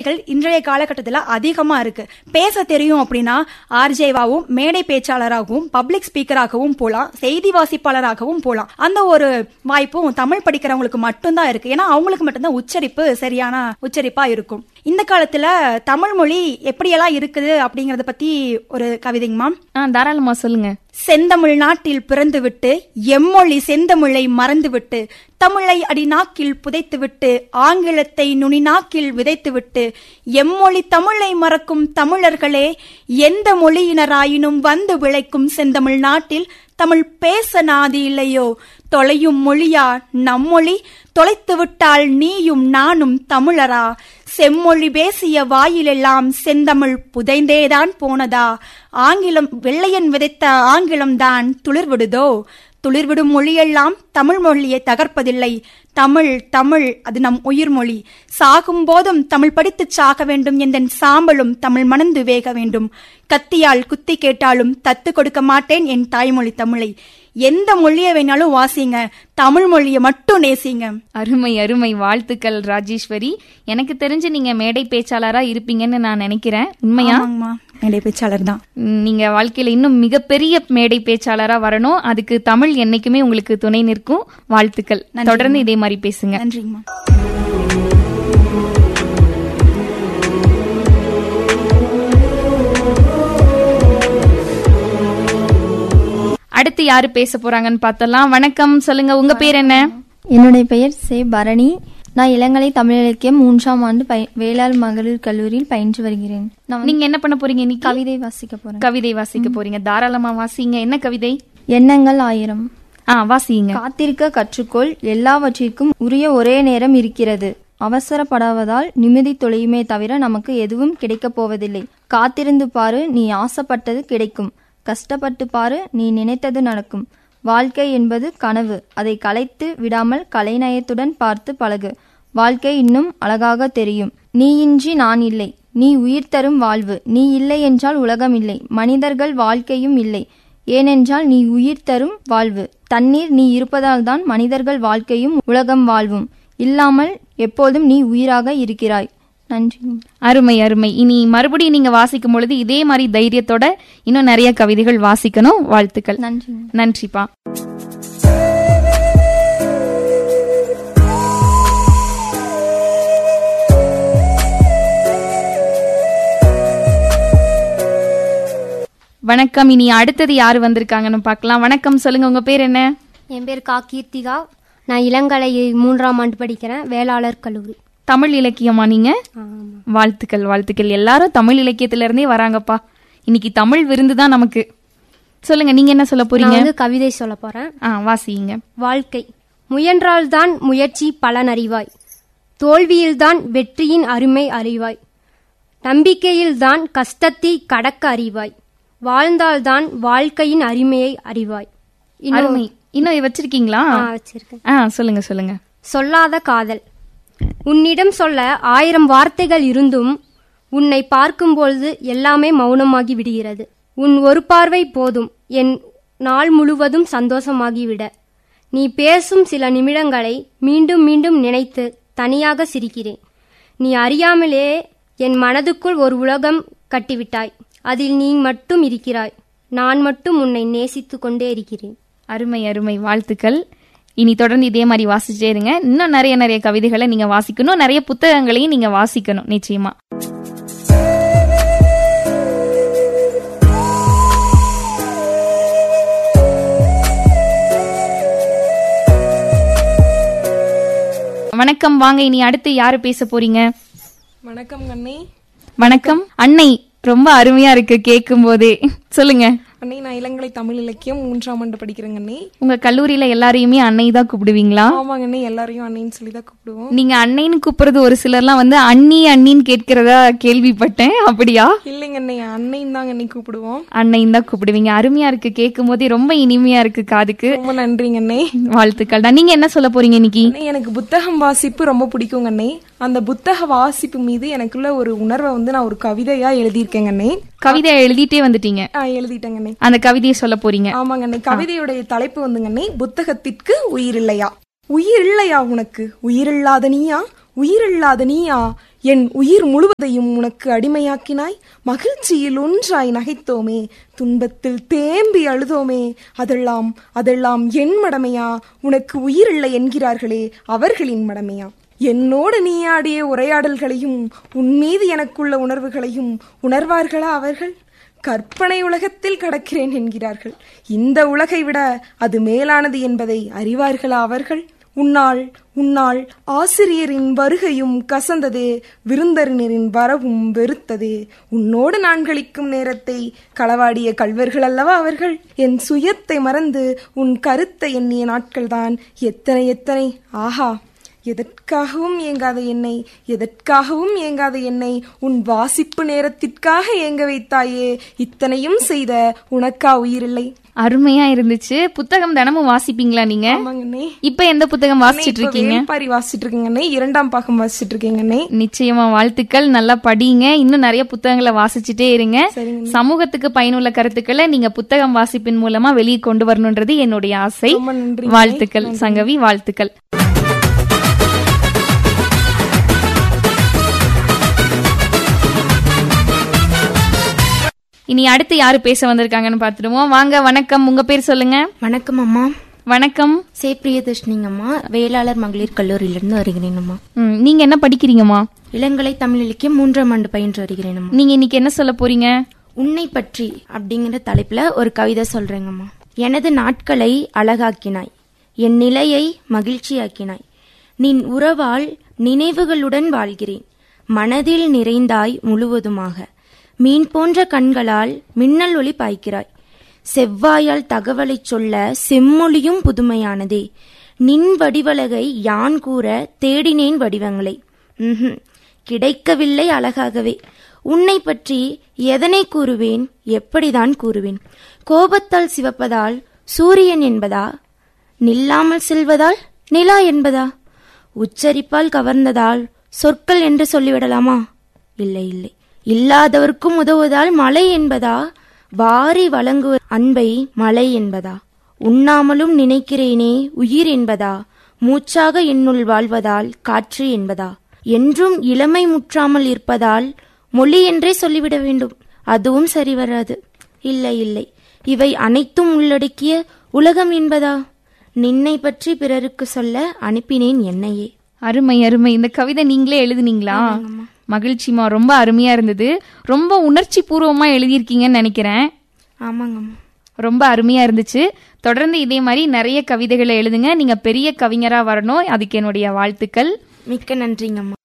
வாய்ப்புகள் இன்றைய காலகட்டத்தில் அதிகமா இருக்கு பேச தெரியும் அப்படின்னா ஆர்ஜேவாகவும் மேடை பேச்சாளராகவும் பப்ளிக் ஸ்பீக்கராகவும் போலாம் செய்தி வாசிப்பாளராகவும் போலாம் அந்த ஒரு வாய்ப்பும் தமிழ் படிக்கிறவங்களுக்கு மட்டும்தான் இருக்கு ஏன்னா அவங்களுக்கு மட்டும்தான் உச்சரிப்பு சரியான உச்சரிப்பா இருக்கும் இந்த காலத்துல தமிழ் மொழி எப்படியெல்லாம் இருக்குது அப்படிங்கறத பத்தி ஒரு கவிதைங்கம்மா ஆ தாராளமா சொல்லுங்க செந்தமிழ் நாட்டில் பிறந்துவிட்டு எம்மொழி செந்தமிழை மறந்துவிட்டு தமிழை அடிநாக்கில் புதைத்துவிட்டு ஆங்கிலத்தை நுனிநாக்கில் விதைத்துவிட்டு எம்மொழி தமிழை மறக்கும் தமிழர்களே எந்த மொழியினராயினும் வந்து விளைக்கும் செந்தமிழ் நாட்டில் தமிழ் பேச நாதி இல்லையோ தொலையும் மொழியா நம்மொழி தொலைத்து விட்டால் நீயும் நானும் தமிழரா செம்மொழி பேசிய வாயிலெல்லாம் செந்தமிழ் புதைந்தேதான் போனதா ஆங்கிலம் வெள்ளையன் விதைத்த ஆங்கிலம்தான் துளிர்விடுதோ துளிர்விடும் மொழியெல்லாம் தமிழ் மொழியை தகர்ப்பதில்லை தமிழ் தமிழ் அது நம் உயிர் மொழி சாகும் போதும் தமிழ் படித்துச் சாக வேண்டும் எந்தன் சாம்பலும் தமிழ் மணந்து வேக வேண்டும் கத்தியால் குத்தி கேட்டாலும் தத்து கொடுக்க மாட்டேன் என் தாய்மொழி தமிழை எந்த மொழியை வேணாலும் வாசிங்க தமிழ் மொழியை மட்டும் நேசிங்க அருமை அருமை வாழ்த்துக்கள் ராஜேஸ்வரி எனக்கு தெரிஞ்சு நீங்க மேடை பேச்சாளரா இருப்பீங்கன்னு நான் நினைக்கிறேன் உண்மையா ஆமாங்கம்மா மேடை பேச்சாளர் தான் ம், நீங்க வாழ்க்கையில இன்னும் மிகப்பெரிய மேடை பேச்சாளரா வரணும் அதுக்கு தமிழ் என்னைக்குமே உங்களுக்கு துணை நிற்கும் வாழ்த்துக்கள் தொடர்ந்து இதே மாதிரி பேசுங்க நன்றிங்கம்மா அடுத்து யாரு பேச போறாங்கன்னு பார்த்தலாம் வணக்கம் சொல்லுங்க உங்க பேர் என்ன என்னுடைய பெயர் சே பரணி நான் இளங்கலை தமிழ் இலக்கியம் மூன்றாம் ஆண்டு பய- வேளாண் மகளிர் கல்லூரியில் பயின்று வருகிறேன் நான் வந்து நீங்க என்ன பண்ண போறீங்க இன்னைக்கு கவிதை வாசிக்க போறேன் கவிதை வாசிக்க போறீங்க தாராளமா வாசிங்க என்ன கவிதை எண்ணங்கள் ஆயிரம் ஆ வாசிங்க காத்திருக்க கற்றுக்கொள் எல்லாவற்றிற்கும் உரிய ஒரே நேரம் இருக்கிறது அவசரப்படாவதால் நிம்மதி தொலையுமே தவிர நமக்கு எதுவும் கிடைக்கப் போவதில்லை காத்திருந்து பாரு நீ ஆசைப்பட்டது கிடைக்கும் கஷ்டப்பட்டு பாரு நீ நினைத்தது நடக்கும் வாழ்க்கை என்பது கனவு அதை கலைத்து விடாமல் கலைநயத்துடன் பார்த்து பழகு வாழ்க்கை இன்னும் அழகாக தெரியும் நீயின்றி நான் இல்லை நீ உயிர் தரும் வாழ்வு நீ இல்லை என்றால் உலகம் இல்லை மனிதர்கள் வாழ்க்கையும் இல்லை ஏனென்றால் நீ உயிர் தரும் வாழ்வு தண்ணீர் நீ இருப்பதால் தான் மனிதர்கள் வாழ்க்கையும் உலகம் வாழ்வும் இல்லாமல் எப்போதும் நீ உயிராக இருக்கிறாய் நன்றி அருமை அருமை இனி மறுபடியும் நீங்க வாசிக்கும் பொழுது இதே மாதிரி தைரியத்தோட இன்னும் நிறைய கவிதைகள் வாசிக்கணும் வாழ்த்துக்கள் நன்றி நன்றிப்பா வணக்கம் இனி அடுத்தது யாரு வந்திருக்காங்கன்னு பார்க்கலாம் வணக்கம் சொல்லுங்க உங்க பேர் என்ன என் பேர் கா கீர்த்திகா நான் இளங்கலை மூன்றாம் ஆண்டு படிக்கிறேன் வேளாளர் கல்லூரி தமிழ் இலக்கியமா நீங்க வாழ்த்துக்கள் வாழ்த்துக்கள் எல்லாரும் தமிழ் இலக்கியத்துல இருந்தே வராங்கப்பா இன்னைக்கு தமிழ் விருந்து தான் நமக்கு சொல்லுங்க நீங்க என்ன சொல்ல நான் போறீங்க வந்து கவிதை சொல்ல போறேன் ஆ வாசிங்க வாழ்க்கை முயன்றால்தான் முயற்சி பலன் அறிவாய் தோல்வியில்தான் வெற்றியின் அருமை அறிவாய் நம்பிக்கையில்தான் கஷ்டத்தை கடக்க அறிவாய் வாழ்ந்தால்தான் வாழ்க்கையின் அருமையை அறிவாய் இன்னும் அருமை இன்னும் வச்சிருக்கீங்களா ஆ, வச்சிருக்கேன் ஆ சொல்லுங்க சொல்லுங்க சொல்லாத காதல் உன்னிடம் சொல்ல ஆயிரம் வார்த்தைகள் இருந்தும் உன்னை பார்க்கும்பொழுது எல்லாமே மௌனமாகி விடுகிறது உன் ஒரு பார்வை போதும் என் நாள் முழுவதும் சந்தோஷமாகிவிட நீ பேசும் சில நிமிடங்களை மீண்டும் மீண்டும் நினைத்து தனியாக சிரிக்கிறேன் நீ அறியாமலே என் மனதுக்குள் ஒரு உலகம் கட்டிவிட்டாய் அதில் நீ மட்டும் இருக்கிறாய் நான் மட்டும் உன்னை நேசித்து கொண்டே இருக்கிறேன் அருமை அருமை வாழ்த்துக்கள் இனி தொடர்ந்து இதே மாதிரி வாசிச்சே இருங்க இன்னும் நிறைய நிறைய கவிதைகளை நீங்க வாசிக்கணும் நிறைய புத்தகங்களையும் நீங்க வாசிக்கணும் நிச்சயமா வணக்கம் வாங்க இனி அடுத்து யாரு பேச போறீங்க வணக்கம் கண்ணே வணக்கம் அன்னை ரொம்ப அருமையா இருக்கு கேட்கும் போதே சொல்லுங்க அண்ணே நான் இளங்கலை தமிழ் இலக்கியம் மூன்றாம் ஆண்டு படிக்கிறேங்க அண்ணே உங்க கல்லூரியில எல்லாரையுமே அன்னை தான் கூப்பிடுவீங்களா ஆமாங்க அண்ணே எல்லாரையும் அண்ணின்னு சொல்லி தான் கூப்பிடுவோம் நீங்க அன்னைன்னு கூப்பிடுறது ஒரு சிலர்லாம் வந்து அண்ணி அண்ணின்னு கேட்கிறதா கேள்விப்பட்டேன் அப்படியா இல்லைங்க அண்ணே அன்னைன்னு தாங்க அண்ணே கூப்பிடுவோம் அன்னைன்னு தான் கூப்பிடுவீங்க அருமையா இருக்கு கேட்கும் போதே ரொம்ப இனிமையா இருக்கு காதுக்கு ரொம்ப நன்றிங்க அண்ணே வாழ்த்துக்கள் தான் நீங்க என்ன சொல்ல போறீங்க இன்னைக்கு அண்ணே எனக்கு புத்தகம் வாசிப்பு ரொம்ப பிடிக்குங்க அண்ணே அந்த புத்தக வாசிப்பு மீது எனக்குள்ள ஒரு உணர்வை வந்து நான் ஒரு கவிதையா எழுதியிருக்கேங்க அண்ணே கவிதை எழுதிட்டே வந்துட்டீங்க ஆ, எழுதிட்டேங்க அண்ணே அந்த கவிதையை சொல்ல போறீங்க ஆமாங்க அண்ணே கவிதையுடைய தலைப்பு வந்துங்க அண்ணே புத்தகத்திற்கு உயிர் இல்லையா உயிர் இல்லையா உனக்கு உயிரில்லாத நீயா உயிரில்லாத நீயா என் உயிர் முழுவதையும் உனக்கு அடிமையாக்கினாய் மகிழ்ச்சியில் ஒன்றாய் நகைத்தோமே துன்பத்தில் தேம்பி அழுதோமே அதெல்லாம் அதெல்லாம் என் மடமையா உனக்கு உயிரில்லை என்கிறார்களே அவர்களின் மடமையா என்னோடு நீ ஆடிய உரையாடல்களையும் உன் மீது எனக்குள்ள உணர்வுகளையும் உணர்வார்களா அவர்கள் கற்பனை உலகத்தில் கடக்கிறேன் என்கிறார்கள் இந்த உலகை விட அது மேலானது என்பதை அறிவார்களா அவர்கள் உன்னால் உன்னால் ஆசிரியரின் வருகையும் கசந்ததே விருந்தறிஞரின் வரவும் வெறுத்ததே உன்னோடு நான் கழிக்கும் நேரத்தை களவாடிய கல்வர்கள் அல்லவா அவர்கள் என் சுயத்தை மறந்து உன் கருத்தை எண்ணிய நாட்கள்தான் எத்தனை எத்தனை ஆஹா எதற்காகவும் ஏங்காத என்னை எதற்காகவும் ஏங்காத என்னை உன் வாசிப்பு நேரத்திற்காக ஏங்க வைத்தாயே இத்தனையும் செய்த உனக்கா உயிரில்லை அருமையா இருந்துச்சு புத்தகம் தினமும் வாசிப்பீங்களா நீங்க ஆமாங்கண்ணே இப்ப எந்த புத்தகம் வாசிச்சிட்டு இப்ப இருக்கீங்க வேள்பாரி வாசிட்டு இருக்கீங்கண்ணே இரண்டாம் பாகம் வாசிட்டு இருக்கீங்கண்ணே நிச்சயமா வாழ்த்துக்கள் நல்லா படிங்க இன்னும் நிறைய புத்தகங்களை வாசிச்சுட்டே இருங்க சரிங்க. சமூகத்துக்கு பயனுள்ள கருத்துக்களை நீங்க புத்தகம் வாசிப்பின் மூலமா வெளியே கொண்டு வரணுன்றது என்னுடைய ஆசை ரொம்ப நன்றி வாழ்த்துக்கள் சங்கவி வாழ்த்துக்கள் இனி அடுத்து யாரு பேச வந்திருக்காங்கன்னு பார்த்துடுவோம் வாங்க வணக்கம் உங்க பேர் சொல்லுங்க வணக்கம் அம்மா வணக்கம் சே பிரியதர்ஷினிங்கம்மா வேளாளர் மகளிர் கல்லூரியிலிருந்து வருகிறேன் அம்மா ம், நீங்க என்ன படிக்கிறீங்கம்மா இளங்கலை தமிழ் இலக்கியம் மூன்றாம் ஆண்டு பயின்று வருகிறேன் அம்மா நீங்க இன்னைக்கு என்ன சொல்ல போறீங்க உன்னை பற்றி அப்படிங்கிற தலைப்புல ஒரு கவிதை சொல்றேங்கம்மா எனது நாட்களை அழகாக்கினாய் என் நிலையை மகிழ்ச்சியாக்கினாய் நின் உறவால் நினைவுகளுடன் வாழ்கிறேன் மனதில் நிறைந்தாய் முழுவதுமாக மீன் போன்ற கண்களால் மின்னல் ஒளி பாய்க்கிறாய் செவ்வாயால் தகவலைச் சொல்ல செம்மொழியும் புதுமையானதே நின் வடிவலகை யான் கூற தேடினேன் வடிவங்களை ம்ஹும். கிடைக்கவில்லை அழகாகவே உன்னை பற்றி எதனை கூறுவேன் எப்படிதான் கூறுவேன் கோபத்தால் சிவப்பதால் சூரியன் என்பதா நில்லாமல் செல்வதால் நிலா என்பதா உச்சரிப்பால் கவர்ந்ததால் சொற்கள் என்று சொல்லிவிடலாமா இல்லை இல்லை இல்லாதவர்க்கும் உதவுவதால் மழை என்பதா வாரி வழங்குவ அன்பை மழை என்பதா உண்ணாமலும் நினைக்கிறேனே உயிர் என்பதா மூச்சாக என்னுள் வாழ்வதால் காற்று என்பதா என்றும் இளமை முற்றாமல் இருப்பதால் மொழி என்றே சொல்லிவிட வேண்டும் அதுவும் சரி வராது இல்லை இல்லை இவை அனைத்தும் உள்ளடக்கிய உலகம் என்பதா நின்னை பற்றி பிறருக்கு சொல்ல அனுப்பினேன் என்னையே அருமை அருமை இந்த கவிதை நீங்களே எழுதுனீங்களா மகிழ்ச்சிமா ரொம்ப அருமையா இருந்தது ரொம்ப உணர்ச்சி பூர்வமா எழுதியிருக்கீங்கன்னு நினைக்கிறேன் ஆமாங்கம்மா ரொம்ப அருமையா இருந்துச்சு தொடர்ந்து இதே மாதிரி நிறைய கவிதைகளை எழுதுங்க நீங்க பெரிய கவிஞரா வரணும் அதுக்கு என்னுடைய வாழ்த்துக்கள் மிக்க நன்றிங்கம்மா